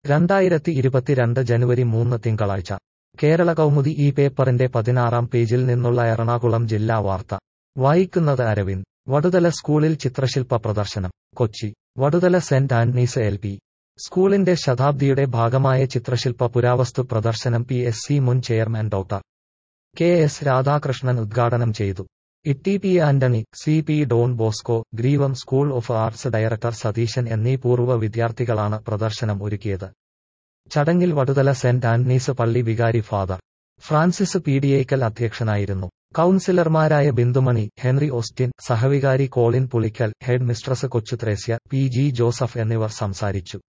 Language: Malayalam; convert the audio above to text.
രണ്ടായിരത്തി ഇരുപത്തിരണ്ട് ജനുവരി മൂന്ന് തിങ്കളാഴ്ച കേരള കൗമുദി ഈ പേപ്പറിന്റെ പതിനാറാം പേജിൽ നിന്നുള്ള എറണാകുളം ജില്ലാ വാർത്ത വായിക്കുന്നത് അരവിന്ദ് വടുതല സ്കൂളിൽ ചിത്രശില്പ പ്രദർശനം Kochi Vaduthala Saint Antony's L P സ്കൂളിന്റെ ശതാബ്ദിയുടെ ഭാഗമായ ചിത്രശില്പ പുരാവസ്തു പ്രദർശനം പി എസ് സി മുൻ chairman doctor K S Radhakrishnan ഉദ്ഘാടനം ചെയ്തു Itty P Antony C P Don Bosco Greevam school of arts director Satheesan എന്നീ പൂർവ്വ വിദ്യാർത്ഥികളാണ് പ്രദർശനം ഒരുക്കിയത് ചടങ്ങിൽ വടുതല സെന്റ് ആന്റണീസ് പള്ളി വികാരി ഫാദർ ഫ്രാൻസിസ് പീഡിയേക്കൽ അധ്യക്ഷനായിരുന്നു കൌൺസിലർമാരായ ബിന്ദുമണി ഹെൻറി ഓസ്റ്റിൻ സഹവികാരി Colin Pulickal headmistress Kochuthresia P G Joseph എന്നിവർ സംസാരിച്ചു